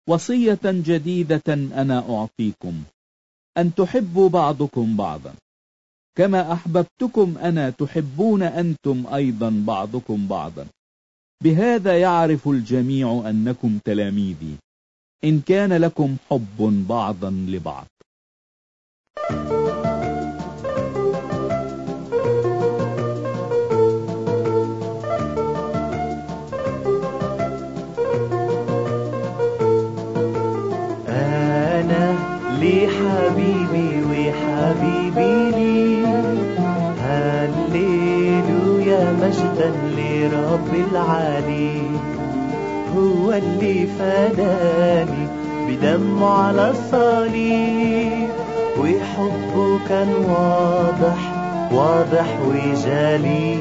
وصية جديدة أنا أعطيكم أن تحبوا بعضكم بعضا كما أحببتكم أنا تحبون أنتم أيضا بعضكم بعضا بهذا يعرف الجميع أنكم تلاميذي إن كان لكم حب بعضا لبعض لي حبيبي وحبيبي لي هللويا مجدا لرب العالي هو اللي فداني بدمه على الصليب وحبه كان واضح واضح وجالي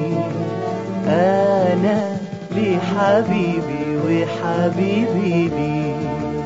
أنا لي حبيبي وحبيبي لي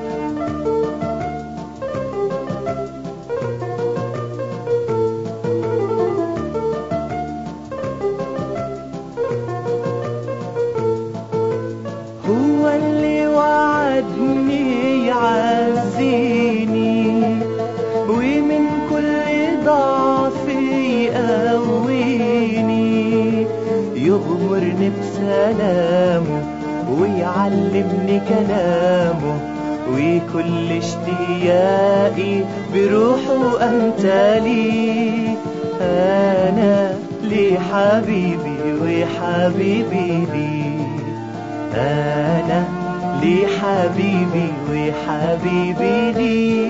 يغمرني بسلامه ويعلمني كلامه وكل اشتياقي بروحه امتالي انا لي حبيبي وحبيبي لي انا لي حبيبي وحبيبي لي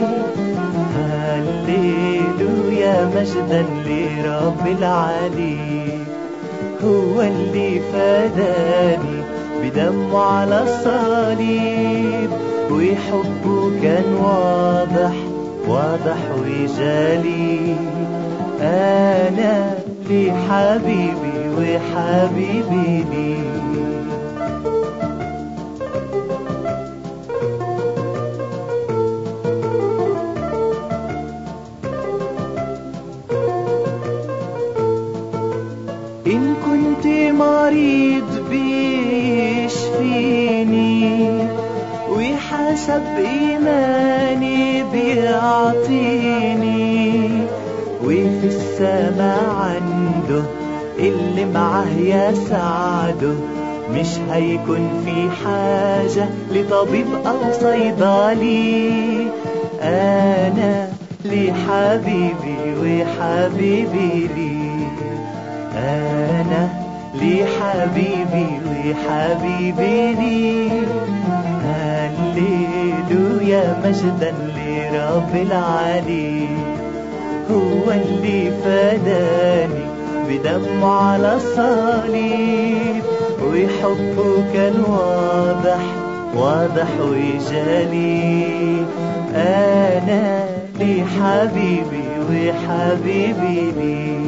هللويا مجدا لرب العالي هو اللي فداني بدمه على الصليب وحبه كان واضح واضح وجالي أنا لي حبيبي وحبيبي لي إن كنت مريض بيشفيني وحسب إيماني بيعطيني وفي السماء عنده اللي معاه يساعده مش هيكون في حاجة لطبيب أو صيدلي أنا لي حبيبي وحبيبي لي أنا لي حبيبي وحبيبي لي هللويا مجدا لرب العالي هو اللي فداني بدمه على الصليب وحبه كان واضح واضح وجالي أنا لي حبيبي وحبيبي لي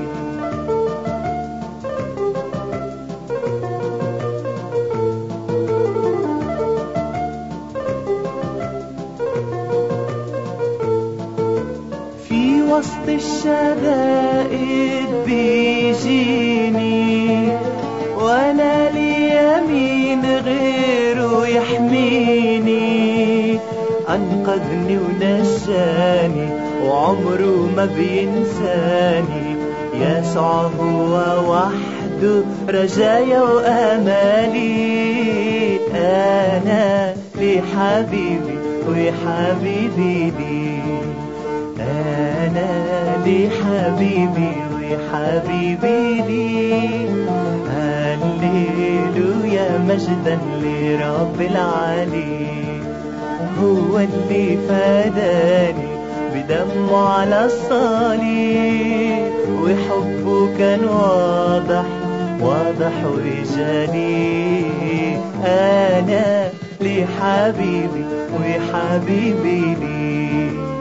في وسط الشدائد بيجيني وانا لي يمين غيره يحميني انقذني ونجاني وعمره ما بينساني يسوع هو وحده رجايا وامالي انا لي حبيبي وحبيبي لي أنا لي حبيبي وحبيبي لي هللويا مجدا لرب العالي هو اللي فداني بدمه على الصليب وحبه كان واضح واضح وجالي أنا لي حبيبي وحبيبي لي